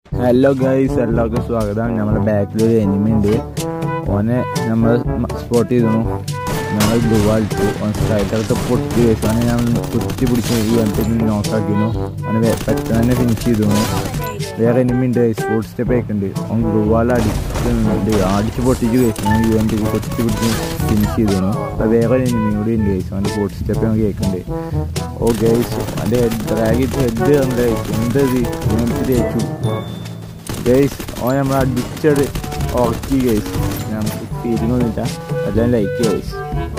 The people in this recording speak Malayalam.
ഹലോ ഗൈസ് എല്ലാവർക്കും സ്വാഗതം നമ്മുടെ ബാക്കിൽ ഒരു എനിമി ഉണ്ട് ഓനെ നമ്മൾ സ്പോട്ട് ചെയ്തു ഞങ്ങൾ ദുവാളിച്ചു ഓൻ സ്ട്രൈക്കറൊക്കെ പൊട്ടി വെച്ചു അവനെ ഞാൻ കുത്തി പിടിച്ച് ഈ എംപിക്ക് നോക്കാക്കിയിരുന്നു അവനെ വേ- പെട്ടെന്ന് തന്നെ ഫിനിഷ് ചെയ്തു വേറെ എനിമി ഉണ്ട് സ്പോർട്സ് സ്റ്റെപ്പ് ഒക്കെ ഉണ്ട് ഓൻ ഗ്ലുവാൾ അടിക്കുന്നുണ്ട് അടിച്ച് പൊട്ടിച്ച് കഴിച്ചു ഞാൻ യു എം പിക്ക് കുത്തി പിടിച്ച് ഫിനിഷ് ചെയ്തു അപ്പോൾ വേറെ എനിമി കൂടി ഉണ്ട് കഴിച്ചു അവൻ്റെ സ്പോർട്സ് സ്റ്റെപ്പ് ഞാൻ കേൾക്കുന്നുണ്ട് ഓ ഗൈസ് അവൻ്റെ ഡ്രാഗിട്ട് ഹെഡ് നമ്മുടെ എന്തത് യു എം പി തേച്ചു ഗൈസ് ഓൻ നമ്മൾ അടിച്ചത് ഉറക്കി ഗൈസ് നമുക്ക് ഫീലിംഗ് ഒന്നുമില്ല എല്ലാം ലൈക്ക് ഗൈസ്